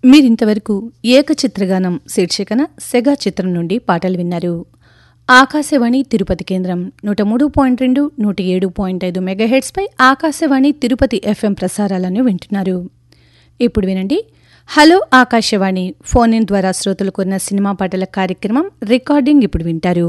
మీరింతవరకు ఏకచిత్రగానం శీర్షికన సెగా చిత్రం నుండి పాటలు విన్నారు ఆకాశవాణి తిరుపతి కేంద్రం నూట మూడు పాయింట్ రెండు నూట ఏడు పాయింట్ ఐదు మెగాహెడ్స్పై ఆకాశవాణి తిరుపతి ఎఫ్ఎం ప్రసారాలను వింటున్నారు ఇప్పుడు వినండి హలో ఆకాశవాణి ఫోన్ ఇన్ ద్వారా శ్రోతలు కొన్న సినిమా పాటల కార్యక్రమం రికార్డింగ్ ఇప్పుడు వింటారు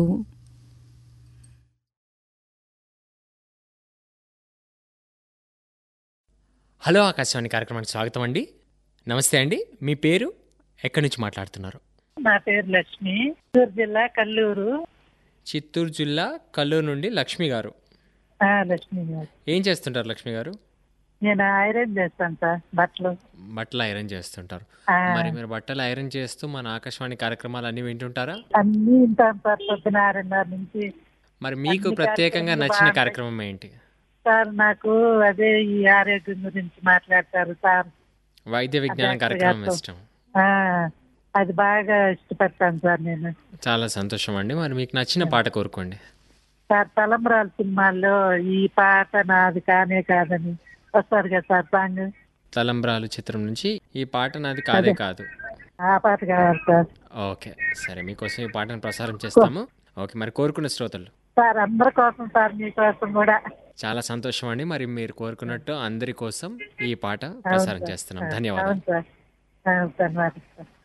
హలో ఆకాశవాణి కార్యక్రమానికి స్వాగతం అండి నమస్తే అండి మీ పేరు ఎక్కడి నుంచి మాట్లాడుతున్నారు నా పేరు లక్ష్మి చిత్తూరు జిల్లా కల్లూరు చిత్తూరు జిల్లా కల్లూరు నుండి లక్ష్మి గారు ఆ, లక్ష్మి గారు ఏం చేస్తుంటారు లక్ష్మి గారు నేను ఐరన్ చేస్తాను సార్ బట్టలు బట్టలు ఐరన్ చేస్తుంటారు ఆ, మరి మీరు బట్టలు ఐరన్ చేస్తూ మన ఆకాశవాణి కార్యక్రమాలు అన్ని వింటుంటారా అన్ని వింటాను సార్ పొద్దున ఆరున్నర నుంచి మరి మీకు అన్ని ప్రత్యేకంగా కార్యక్రమాలు నచ్చిన బాగుంటాయి. కార్యక్రమం ఏంటి సార్ నాకు అదే ఈ ఆరోగ్యం గురించి మాట్లాడతారు సార్ వైద్య విజ్ఞాన డాక్టర్ కార్యక్రమం గారితో. ఇష్టం ఆ, అది బాగా ఇష్టపడతాను సార్ నేను చాలా సంతోషం అండి మరి మీకు నచ్చిన పాట కోరుకోండి సార్ తలంబరాల సినిమాల్లో ఈ పాట నాది కానే కాదని వస్తారు కదా సార్ సాంగ్ తలంబ్రాలు చిత్రం నుంచి ఈ పాట నాది కాదే కాదు ఆ పాట కావాలి సార్ ఓకే సరే మీకోసం ఈ పాటను ప్రసారం చేస్తాము ఓకే మరి కోరుకున్న శ్రోతలు సార్ అందరి కోసం సార్ మీకోసం కూడా చాలా సంతోషం అండి మరి మీరు కోరుకున్నట్టు అందరి కోసం ఈ పాట ప్రసారం చేస్తున్నాం ధన్యవాదాలు అవును సార్ అవును సార్ మరి సార్